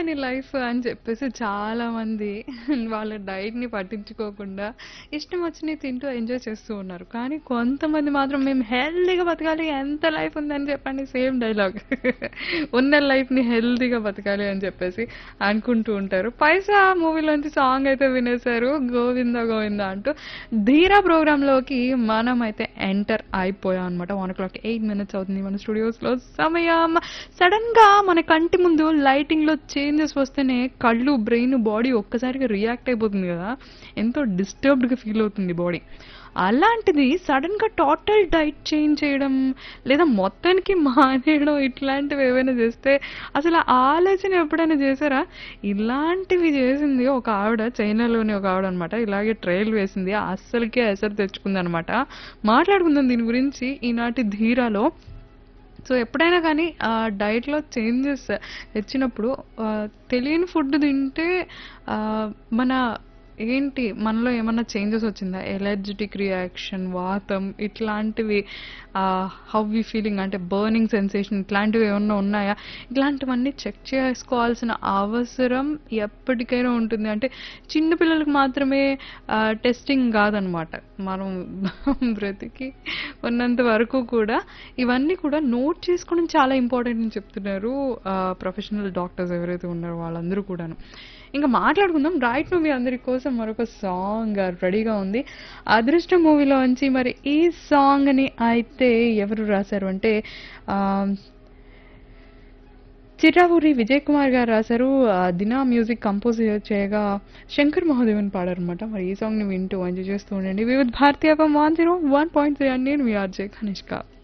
అని లైఫ్ అని చెప్పేసి చాలా మంది వాళ్ళ డైట్ ని పట్టించుకోకుండా ఇష్టం వచ్చినవి తింటూ ఎంజాయ్ చేస్తూ ఉన్నారు కానీ కొంతమంది మాత్రం మేము హెల్దీగా బతకాలి ఎంత లైఫ్ ఉందని చెప్పండి సేమ్ డైలాగ్ ఉన్న లైఫ్ ని హెల్దీగా బతకాలి అని చెప్పేసి అనుకుంటూ ఉంటారు పైసా మూవీలోంచి సాంగ్ అయితే వినేశారు గోవింద గోవింద అంటూ ధీరా ప్రోగ్రామ్ లోకి మనం అయితే ఎంటర్ అయిపోయాం అనమాట one o'clock eight minutes అవుతుంది మన స్టూడియోస్ లో సమయం సడన్ గా మన కంటి ముందు లైటింగ్ లో చేంజెస్ వస్తేనే కళ్ళు బ్రెయిన్ బాడీ ఒక్కసారిగా రియాక్ట్ అయిపోతుంది కదా ఎంతో డిస్టర్బ్డ్ గా ఫీల్ అవుతుంది బాడీ అలాంటిది సడన్ గా టోటల్ డైట్ చేంజ్ చేయడం లేదా మొత్తానికి మానేయడం ఇట్లాంటివి ఏవైనా చేస్తే అసలు ఆ ఆలోచన ఎప్పుడైనా చేశారా ఇలాంటివి చేసింది ఒక ఆవిడ చైనాలోని ఒక ఆవిడ అనమాట ఇలాగే ట్రైల్ వేసింది అస్సలకే ఎసరు తెచ్చుకుంది అనమాట మాట్లాడుకుందాం దీని గురించి ఈనాటి ధీరాలో సో ఎప్పుడైనా కానీ ఆ డైట్లో చేంజెస్ తెచ్చినప్పుడు ఆ, తెలియని ఫుడ్ తింటే ఆ, మన ఏంటి మనలో ఏమన్నా చేంజెస్ వచ్చిందా ఎలర్జెటిక్ రియాక్షన్ వాతం ఇట్లాంటివి హౌ వి ఫీలింగ్ అంటే బర్నింగ్ సెన్సేషన్ ఇట్లాంటివి ఏమన్నా ఉన్నాయా ఇట్లాంటివన్నీ చెక్ చేసుకోవాల్సిన అవసరం ఎప్పటికైనా ఉంటుంది అంటే చిన్న పిల్లలకు మాత్రమే టెస్టింగ్ కాదనమాట మనం బ్రతికి ఉన్నంత వరకు కూడా ఇవన్నీ కూడా నోట్ చేసుకోవడం చాలా ఇంపార్టెంట్ అని చెప్తున్నారు ప్రొఫెషనల్ డాక్టర్స్ ఎవరైతే ఉన్నారో వాళ్ళందరూ కూడాను ఇంకా మాట్లాడుకుందాం రైట్ మూవీ అందరి కోసం మరొక సాంగ్ రెడీగా ఉంది అదృష్టం మూవీలోంచి మరి ఈ సాంగ్ ని అయితే ఎవరు రాశారు అంటే ఆ, చిర్రావూరి విజయ్ కుమార్ గారు రాశారు ఆ, దినా మ్యూజిక్ కంపోజ్ చేయగా శంకర్ మహాదేవన్ పాడారనమాట మరి ఈ సాంగ్ ని వింటూ ఎంజాయ్ చేస్తూ ఉండండి వివిధ భారతీయ one zero one point three అని నేను మీ ఆర్జే కనిష్క